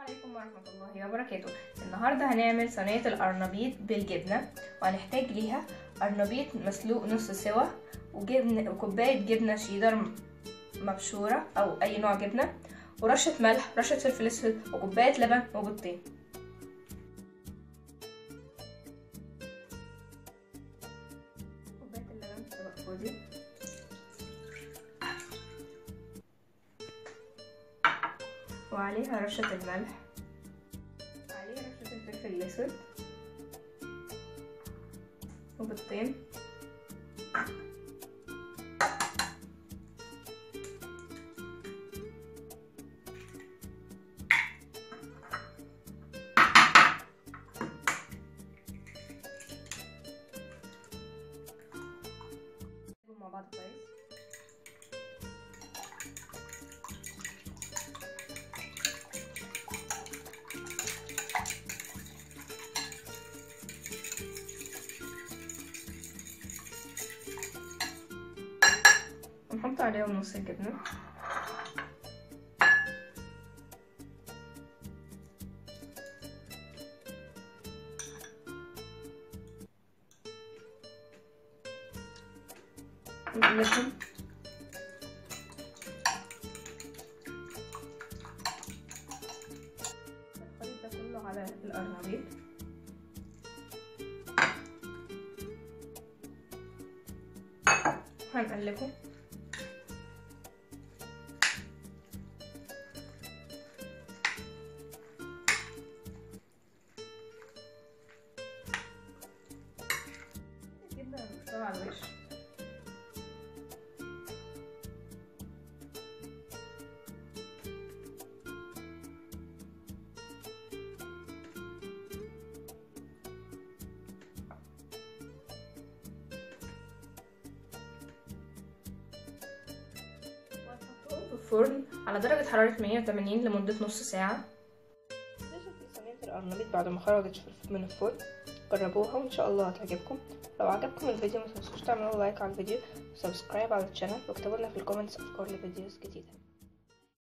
عليكم ورحمة الله وبركاته النهاردة هنعمل صينية القرنبيط بالجبنة وهنحتاج ليها قرنبيط مسلوق نص سوا وجبنة وكوباية جبنة شيدر مبشورة أو أي نوع جبنة ورشة ملح رشة فلفل أسود وكوباية لبن وبيضتين كوباية اللبن طبق فاضي وعليها رشة الملح وعليها رشة الفلفل الأسود وبيضتين مع بعض كويس ونحط عليهم نص الجبنة ونقلبهم الخليط ده كله على القرنبيط هنقلبه الجبنة المستوى على الوش وهنحطهم في الفرن على درجة حرارة 180 لمدة نص ساعة في صينية القرنبيط بعد ما خرجت من الفرن جربوها وان شاء الله هتعجبكم لو عجبكم الفيديو ما تنسوش تعملوا لايك على الفيديو وسبسكرايب على الشانل واكتبوا لنا في الكومنتس افكار لفيديوز جديده